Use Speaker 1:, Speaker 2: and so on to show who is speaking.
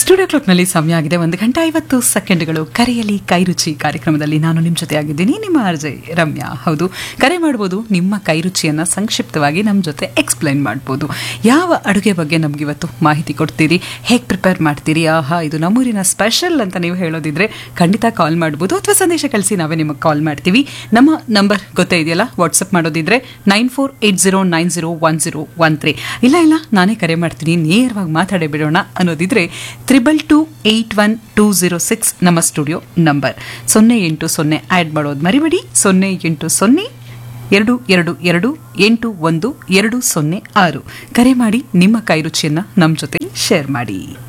Speaker 1: studio ಕ್ಲಾಕ್ನಲ್ಲಿ ಸಮಯ ಆಗಿದೆ ಒಂದು ಗಂಟೆ ಐವತ್ತು ಸೆಕೆಂಡ್ಗಳು ಕರೆಯಲಿ ಕೈರುಚಿ ಕಾರ್ಯಕ್ರಮದಲ್ಲಿ ನಾನು ನಿಮ್ಮ ಜೊತೆ ಆಗಿದ್ದೀನಿ ನಿಮ್ಮ ಅರ್ಜೆ ರಮ್ಯಾ ಹೌದು ಕರೆ ಮಾಡ್ಬೋದು ನಿಮ್ಮ ಕೈರುಚಿಯನ್ನು ಸಂಕ್ಷಿಪ್ತವಾಗಿ ನಮ್ಮ ಜೊತೆ ಎಕ್ಸ್ಪ್ಲೈನ್ ಮಾಡ್ಬೋದು ಯಾವ ಅಡುಗೆ ಬಗ್ಗೆ ನಮ್ಗೆ ಇವತ್ತು ಮಾಹಿತಿ ಕೊಡ್ತೀರಿ ಹೇಗೆ ಪ್ರಿಪೇರ್ ಮಾಡ್ತೀರಿ ಆಹಾ ಇದು ನಮ್ಮೂರಿನ ಸ್ಪೆಷಲ್ ಅಂತ ನೀವು ಹೇಳೋದಿದ್ರೆ ಖಂಡಿತ ಕಾಲ್ ಮಾಡ್ಬೋದು ಅಥವಾ ಸಂದೇಶ ಕಳಿಸಿ ನಾವೇ ನಿಮಗೆ ಕಾಲ್ ಮಾಡ್ತೀವಿ ನಮ್ಮ ನಂಬರ್ ಗೊತ್ತೇ ಇದೆಯಲ್ಲ ವಾಟ್ಸಪ್ ಮಾಡೋದಿದ್ರೆ nine four eight zero nine zero one zero one three ಇಲ್ಲ ಇಲ್ಲ ನಾನೇ ಕರೆ ಮಾಡ್ತೀನಿ ನೇರವಾಗಿ ಮಾತಾಡೇ ಬಿಡೋಣ ಅನ್ನೋದಿದ್ರೆ triple two eight one two zero six ನಮ್ಮ ಸ್ಟುಡಿಯೋ ನಂಬರ್ ಸೊನ್ನೆ ಎಂಟು ಸೊನ್ನೆ ಆ್ಯಡ್ ಮಾಡೋದು ಮರಿಬೇಡಿ ಸೊನ್ನೆ ಎಂಟು ಸೊನ್ನೆ ಎರಡು ಎರಡು ಎರಡು ಎಂಟು ಒಂದು ಎರಡು ಸೊನ್ನೆ ಆರು ಕರೆ ಮಾಡಿ ನಿಮ್ಮ ಕೈರುಚಿಯನ್ನು ನಮ್ಮ ಜೊತೆ ಶೇರ್ ಮಾಡಿ